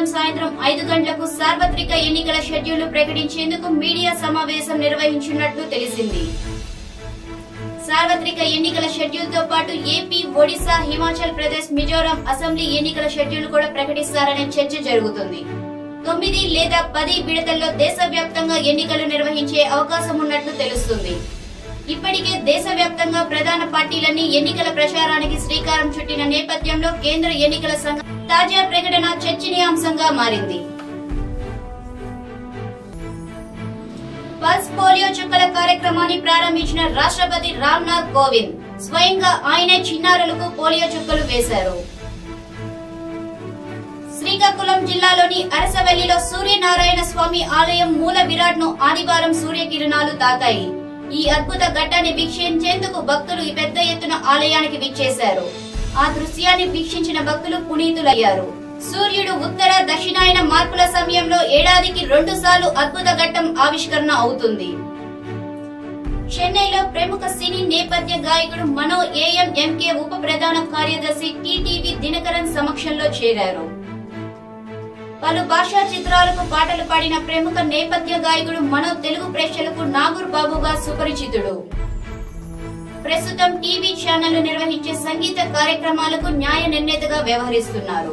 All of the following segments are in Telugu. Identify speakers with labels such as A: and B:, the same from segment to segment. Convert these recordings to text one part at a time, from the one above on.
A: సాయంత్రం ఐదు గంటలకు సార్వత్రిక ఎన్నికల షెడ్యూల్ ప్రకటించేందుకు మీడియా సమావేశం నిర్వహించినట్లు తెలిసింది సార్వత్రిక ఎన్నికల షెడ్యూల్ తో పాటు ఏపీ ఒడిశా హిమాచల్ ప్రదేశ్ మిజోరాం అసెంబ్లీ ఎన్నికల షెడ్యూల్ కూడా ప్రకటిస్తారనే చర్చ జరుగుతుంది తొమ్మిది లేదా పది విడతల్లో దేశవ్యాప్తంగా ఎన్నికలు నిర్వహించే అవకాశం ఉన్నట్లు తెలుస్తుంది ఇప్పటికే దేశవ్యాప్తంగా ప్రధాన పార్టీలన్నీ ఎన్నికల ప్రచారానికి శ్రీకారం చుట్టిన నేపథ్యంలో కేంద్ర ఎన్నికల సంఘం తాజా ప్రకటన చర్చనీయాంశంగా మారింది పల్స్ పోలియో చుక్కల కార్యక్రమాన్ని ప్రారంభించిన రాష్ట్రపతి రామ్నాథ్ కోవింద్ స్వయంగా ఆయనే చిన్నారులకు పోలియో చుక్కలు వేశారు శ్రీకాకుళం జిల్లాలోని అరసవెల్లిలో సూర్యనారాయణ స్వామి ఆలయం మూల విరాట్ ను ఆదివారం సూర్యకిరణాలు తాకాయి ఈ అద్భుత ఘట్టాన్ని వీక్షించేందుకు భక్తులు పెద్ద ఎత్తున ఆలయానికి విచ్చేశారు ఆ దృశ్యాన్ని వీక్షించిన భక్తులు పునీతులయ్యారు సూర్యుడు ఉత్తర దక్షిణాయన మార్పుల సమయంలో ఏడాదికి రెండు సార్లు అద్భుత ఘట్టం ఆవిష్కరణ అవుతుంది చెన్నైలో ప్రముఖ సినీ నేపథ్య గాయకుడు మనో ఏఎంఎంకే ఉప ప్రధాన కార్యదర్శి టిటివి దినకరన్ సమక్షంలో చేరారు పలు భాషా చిత్రాలకు పాటలు పాడిన ప్రముఖ నేపథ్య గాయకుడు మనో తెలుగు ప్రేక్షకులకు నాగూర్ బాబుగా సుపరిచితుడు ప్రస్తుతం టీవీ ఛానళ్లు నిర్వహించే సంగీత కార్యక్రమాలకు న్యాయ నిర్ణేతగా వ్యవహరిస్తున్నారు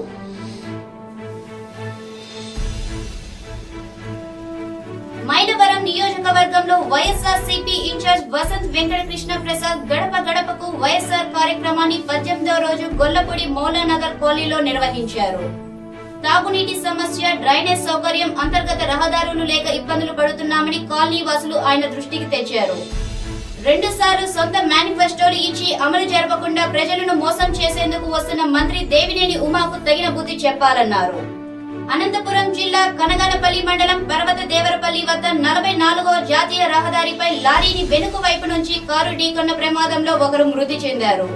A: మైలవరం నియోజకవర్గంలో YSR CP in charge Vasanth Venkatakrishna Prasad గడప గడపకు వైఎస్ఆర్ కార్యక్రమాన్ని పద్దెనిమిదవ రోజు గొల్లపూడి మౌలానగర్ కాలనీలో నిర్వహించారు తాగునీటి సమస్య డ్రైనేజ్ సౌకర్యం అంతర్గత రహదారులు లేక ఇబ్బందులు పడుతున్నామని కాలనీ వాసులు ఆయన దృష్టికి తెచ్చారు రెండు సార్లు సొంత మేనిఫెస్టోలు ఇచ్చి అమలు జరపకుండా ప్రజలను మోసం చేసేందుకు వస్తున్న మంత్రి దేవినేని ఉమాకు తగిన బుద్ధి చెప్పాలన్నారు అనంతపురం జిల్లా కనగనపల్లి మండలం పర్వత దేవరపల్లి వద్ద నలభై నాలుగో జాతీయ రహదారిపై లారీని వెనుక వైపు నుంచి కారు ఢీకొన్న ప్రమాదంలో ఒకరు మృతి చెందారు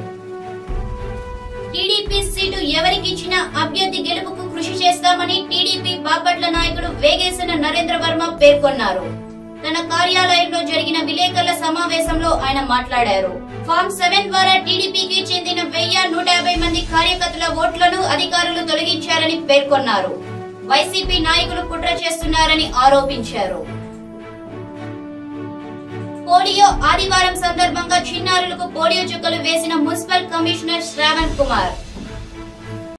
A: టీడీపీ సీటు ఎవరికిచ్చినా అభ్యర్థి గెలుపుకు కృషి చేస్తామని టీడీపీ బాపట్ల నాయకుడు వేగేసిన నరేంద్ర వర్మ పేర్కొన్నారు తన కార్యాలయంలో జరిగిన విలేకరుల సమావేశంలో ఆయన మాట్లాడారు ఫామ్ సెవెన్ ద్వారా టీడీపీకి చెందిన వెయ్యి నూట యాభై మంది కార్యకర్తల ఓట్లను అధికారులు తొలగించారని పేర్కొన్నారు వైసీపీ నాయకులు కుట్ర చేస్తున్నారని ఆరోపించారు పోలియో ఆదివారం సందర్భంగా చిన్నారులకు పోలియో చుక్కలు వేసిన మున్సిపల్ కమిషనర్ శ్రావణ్ కుమార్